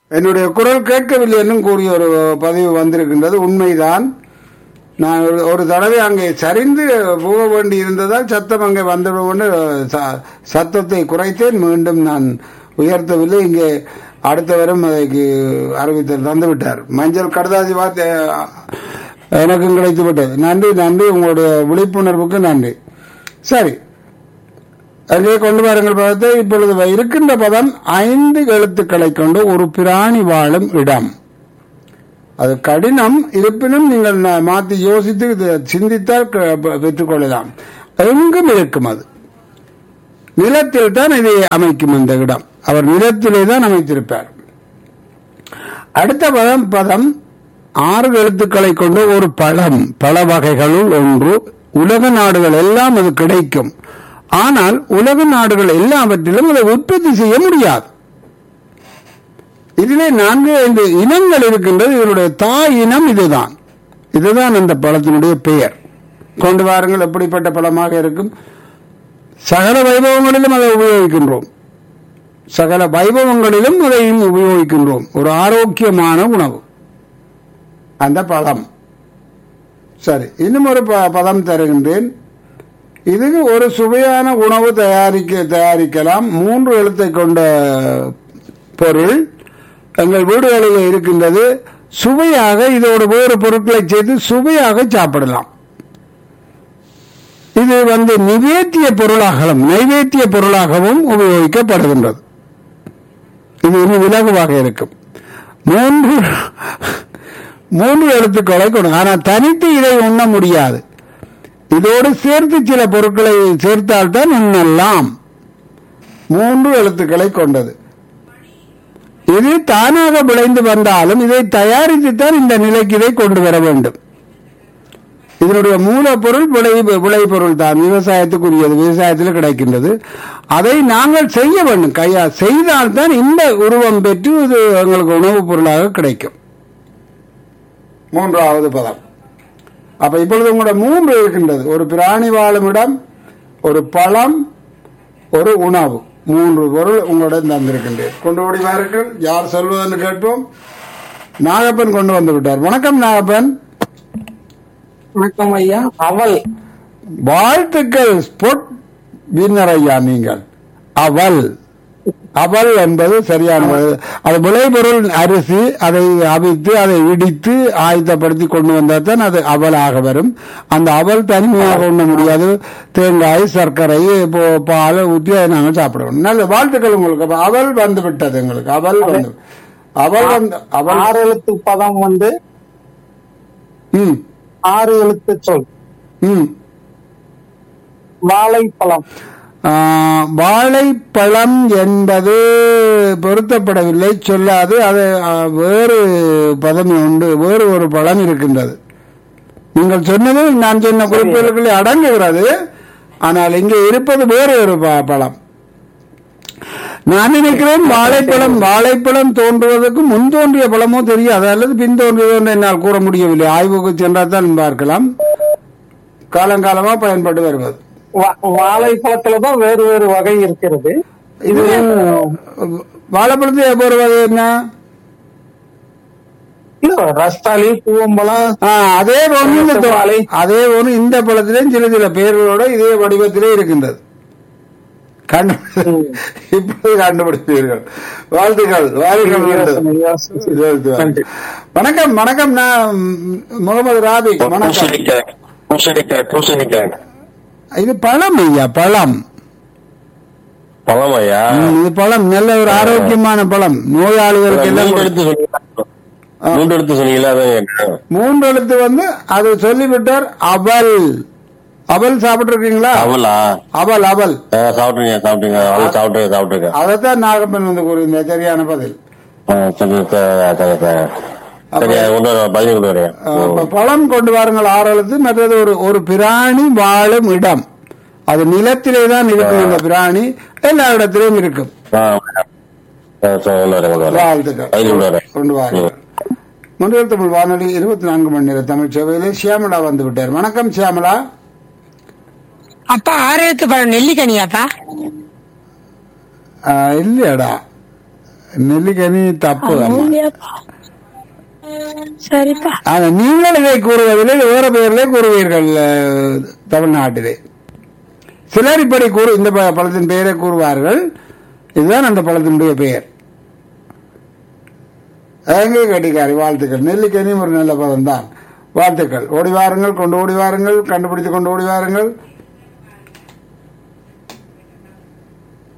என்னுடைய குரல் கேட்கவில்லை என்னும் கூறிய ஒரு பதிவு வந்திருக்கின்றது உண்மைதான் நான் ஒரு ஒரு தடவை அங்கே சரிந்து போக வேண்டி இருந்ததால் சத்தம் அங்கே வந்துவிடும்னு ச- சத்தத்தை குறைத்தேன் மீண்டும் நான் உயர்த்தவில்லை இங்கே அடுத்தவரும் அதற்கு அறிவித்தல் தந்து விட்டார் மஞ்சள் கடதாசி வார்த்தை எனக்கும் கிடைத்து விட்டது நன்றி நன்றி உங்களுடைய விழிப்புணர்வுக்கு நன்றி சரி அங்கே கொண்டு வாருங்கள் பதத்தை இப்பொழுது இருக்கின்ற பதம் ஐந்து எழுத்துக்களை கொண்டு ஒரு பிராணி வாழும் இடம் அது கடினம் இருப்பினும் நீங்கள் ந- மாத்தி யோசித்து இதை சிந்தித்தால் க- பெ- பெற்றுக்கொள்ளலாம் எங்கும் இருக்கும் அது நிலத்தில் தான் இதை அமைக்கும் இந்த இடம் அவர் நிலத்திலே தான் அமைத்திருப்பார் அடுத்த பதம் பதம் ஆறு எழுத்துக்களை கொண்டு ஒரு பழம் பழ வகைகளுள் ஒன்று உலக நாடுகள் எல்லாம் அது கிடைக்கும் ஆனால் உலக நாடுகள் எல்லாவற்றிலும் அதை உற்பத்தி செய்ய முடியாது இதிலே நான்கு ஐந்து இனங்கள் இருக்கின்றது இதனுடைய தாய் இனம் இதுதான் இதுதான் அந்த பழத்தினுடைய பெயர் கொண்டு வாருங்கள் எப்படிப்பட்ட பழமாக இருக்கும் சகல வைபவங்களிலும் அதை உபயோகிக்கின்றோம் சகல வைபவங்களிலும் அதையும் உபயோகிக்கின்றோம் ஒரு ஆரோக்கியமான உணவு அந்த பழம் சரி இன்னும் ஒரு ப- பதம் தருகின்றேன் இதுக்கு ஒரு சுவையான உணவு தயாரிக்க தயாரிக்கலாம் மூன்று எழுத்தை கொண்ட பொருள் எங்கள் வீடுகளில் இருக்கின்றது சுவையாக இதோடு வேறு பொருட்களை சேர்த்து சுவையாக சாப்பிடலாம் இது வந்து நிவேத்திய பொருளாகவும் நைவேத்திய பொருளாகவும் உபயோகிக்கப்படுகின்றது இது இன்னும் இலகுவாக இருக்கும் மூன்று மூன்று எழுத்துக்களை கொண்டு ஆனால் தனித்து இதை உண்ண முடியாது இதோடு சேர்த்து சில பொருட்களை சேர்த்தால்தான் உண்ணலாம் மூன்று எழுத்துக்களை கொண்டது இது தானாக விளைந்து வந்தாலும் இதை தயாரித்துத்தான் இந்த நிலைக்கு இதை கொண்டு வர வேண்டும் இதனுடைய மூலப்பொருள் விளை விளைபொருள் தான் விவசாயத்துக்குரியது விவசாயத்தில் கிடைக்கின்றது அதை நாங்கள் செய்ய வேண்டும் கையா செய்தால்தான் இந்த உருவம் பெற்று இது எங்களுக்கு உணவுப் பொருளாக கிடைக்கும் மூன்றாவது பதம் அப்ப இப்பொழுது உங்களோட மூன்று இருக்கின்றது ஒரு பிராணி வாழும் இடம் ஒரு பழம் ஒரு உணவு மூன்று பொருள் உங்களிடம் தந்திருக்கின்றேன் கொண்டு ஓடி வாருங்கள் யார் சொல்வதென்று கேட்போம் நாகப்பன் கொண்டு வந்து விட்டார் வணக்கம் நாகப்பன் வணக்கம் ஐயா அவள் வாழ்த்துக்கள் ஸ்பொட் வின்னர் ஐயா நீங்கள் அவல் அவல் என்பது சரியானது அது விளைபொருள் அரிசி அதை அவித்து அதை இடித்து ஆயத்தப்படுத்தி கொண்டு வந்தால் தான் அது அவலாக வரும் அந்த அவல் தனிமையாக உண்ண முடியாது தேங்காய் சர்க்கரை இப்போ பால் ஊற்றி அதை நாங்கள் சாப்பிடுவோம் நல்ல வாழ்த்துக்கள் உங்களுக்கு அப்ப அவல் வந்து விட்டது எங்களுக்கு அவல் வந்து அவல் வந்து அவல் ஆறு எழுத்து பதம் வந்து ம் ஆறு எழுத்து சொல் ம் வாழைப்பழம் ஆ, வாழைப்பழம் என்பது பொருத்தப்படவில்லை சொல்லாது அது ஆ, வேறு பதம் உண்டு வேறு ஒரு பழம் இருக்கின்றது நீங்கள் சொன்னது நான் சொன்ன குறிப்புகளுக்குள்ளே அடங்குகிறது ஆனால் இங்கே இருப்பது வேறு ஒரு ப- பழம் நான் நினைக்கிறேன் வாழைப்பழம் வாழைப்பழம் தோன்றுவதற்கு முன் தோன்றிய பழமோ தெரியாது அல்லது பின் தோன்றியதோ என்று என்னால் கூற முடியவில்லை ஆய்வுக்கு சென்றால் தான் பார்க்கலாம் காலங்காலமா பயன்பட்டு வருவது வா- வாழைப்பழத்துலதான் வேறு வேறு வகை இருக்கிறது இது வாழைப்பழத்தை ஒரு வகை என்ன இல்ல ரஸ்தாலி பூவம்பழம் ஆ, அதே போன்று இந்த தொ- வாழை. அதே போன்று இந்த பழத்திலேயும் சில சில பெயர்களோட இதே வடிவத்திலே இருக்கின்றது கண்டு இப்போது கண்டுபிடிப்பீர்கள் வாழ்த்துக்கள் வாழ்த்துக்கள் வேண்டும். வாழ்த்துக்கள். நன்றி. வணக்கம் வணக்கம் நான் முகமது ராபிக் வணக்கம் பூசணிக்காய் பூசணிக்காய் பூசணிக்காய் இது பழம் ஐயா பழம் பழமையா ம், இது பழம் நல்ல ஒரு ஆரோக்கியமான பழம் நோயாளிகளுக்கு எல்லாம் மூன்று கொடு- எடுத்து சொன்னீங்களா மூன்று எடுத்து சொன்னீங்களா அதான் கேட்டேன். மூன்று எழுத்து வந்து அது சொல்லிவிட்டார் அவல் அவல் சாப்பிட்டுருக்கீங்களா அவளா அவல் அவல் ஆ, சாப்பிட்டுருங்க சாப்பிட்டுங்க அவள் சாப்பிட்டு சாப்பிட்டுருக்கேன் அதைத்தான் நாகப்பன் வந்து கூறியிருந்த சரியான பதில் ஆ, சரி சரி, சரி, சரி. சரி கொண்டு வர பதில் கொண்டு வரேன் அப்ப பழம் கொண்டு வாருங்கள் ஆறு எழுத்து மற்றது ஒரு ஒரு பிராணி வாழும் இடம் அது நிலத்திலே தான் இருக்கும் இந்த பிராணி எல்லா இடத்திலும் இருக்கும் ஆ, ஆ, சரி, கொண்டு வரேன் கொண்டு வரேன் வாழ்த்துக்கள் பதில் கொண்டு வரேன் கொண்டு வாருங்கள் முன்னில் தமிழ் வானொலி இருபத்தி நான்கு மணி நேர தமிழ் சேவையிலே சியாமலா வந்து விட்டார் வணக்கம் சியாமலா அப்பா ஆரோக்கிய பழம் நெல்லிக்கனியாப்பா ஆ, இல்லையாடா நெல்லிக்கனி தப்பு அம்மா. இல்லையாப்பா சரிப்பா ஆனா நீங்கள் இதை கூறுவதில்லை வேற பெயரிலே கூறுவீர்கள் அஹ், தமிழ்நாட்டிலே சிலர் இப்படி கூறு இந்த ப- பழத்தின் பெயரை கூறுவார்கள் இதுதான் அந்த பழத்தினுடைய பெயர் எங்கே கட்டிக்காரி வாழ்த்துக்கள் நெல்லிக்கனியும் ஒரு நல்ல பதம் தான் வாழ்த்துக்கள் ஓடி வாருங்கள் கொண்டு ஓடி வாருங்கள் கண்டுபிடித்து கொண்டு ஓடி வாருங்கள்